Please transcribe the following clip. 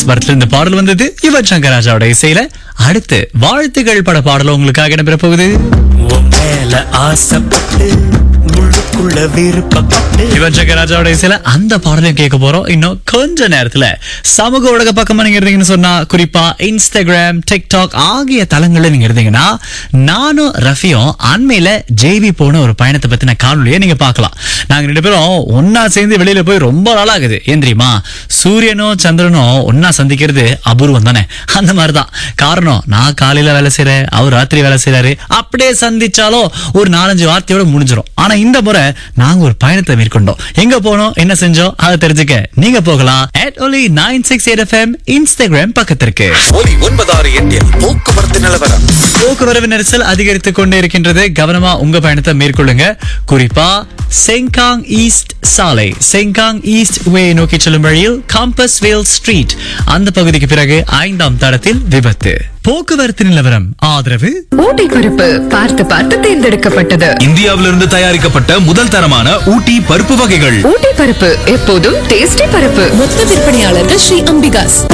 படத்துல இந்த பாடல் வந்தது யுவன் சங்கர் ராஜாவோட இசையில அடுத்து வாழ்த்துகள் பட பாடல் உங்களுக்காக இடம்பெற போகுது உன் மேல ஆசைப்பட்டு உள்ளுக்குள்ள விருப்பப்பட்டு யுவன் சங்கர் ராஜாவோட இசையில அந்த பாடலையும் கேட்க போறோம் இன்னும் கொஞ்ச நேரத்துல சமூக ஊடக பக்கமா நீங்க இருந்தீங்கன்னு சொன்னா குறிப்பா இன்ஸ்டாகிராம் டிக்டாக் ஆகிய தளங்கள்ல நீங்க இருந்தீங்கன்னா நானும் ரஃபியும் அண்மையில ஜேவி போன ஒரு பயணத்தை பத்தின காணொலியை நீங்க பார்க்கலாம் நாங்க ரெண்டு பேரும் ஒன்னா சேர்ந்து வெளியில போய் ரொம்ப நாள் ஆகுது ஏன் தெரியுமா சூரியனும் சந்திரனும் ஒன்னா சந்திக்கிறது அபூர்வம் தானே அந்த மாதிரிதான் காரணம் நான் காலையில வேலை செய்யறேன் அவர் ராத்திரி வேலை செய்யறாரு அப்படியே சந்திச்சாலும் ஒரு நாலஞ்சு வார்த்தையோட முடிஞ்சிரும் ஆனா இந்த முறை நாங்க ஒரு பயணத்தை மேற்கொண்டோம் எங்க போனோம் என்ன செஞ்சோம் அதை தெரிஞ்சுக்க நீங்க போகலாம் at only nine six eight FM Instagram பக்கத்திற்கு ஒலி ஒன்பதாறு எட்டில் போக்குவரத்து நிலவரம் போக்குவரவு நெரிசல் அதிகரித்துக் கொண்டே இருக்கின்றது கவனமா உங்க பயணத்தை மேற்கொள்ளுங்க குறிப்பா செங்காங் ஈஸ்ட் சாலை செங்காங் ஈஸ்ட் வே நோக்கி செல்லும் வழியில் காம்பஸ் வேல் ஸ்ட்ரீட் அந்த பகுதிக்கு பிறகு ஐந்தாம் தடத்தில் விபத்து போக்குவரத்து நிலவரம் ஆதரவு ஊட்டி பருப்பு பார்த்து பார்த்து தேர்ந்தெடுக்கப்பட்டது இந்தியாவிலிருந்து தயாரிக்கப்பட்ட முதல் தரமான ஊட்டி பருப்பு வகைகள் ஊட்டி பருப்பு எப்போதும் டேஸ்டி பருப்பு மொத்த விற்பனையாளர்கள் ஸ்ரீ அம்பிகாஸ்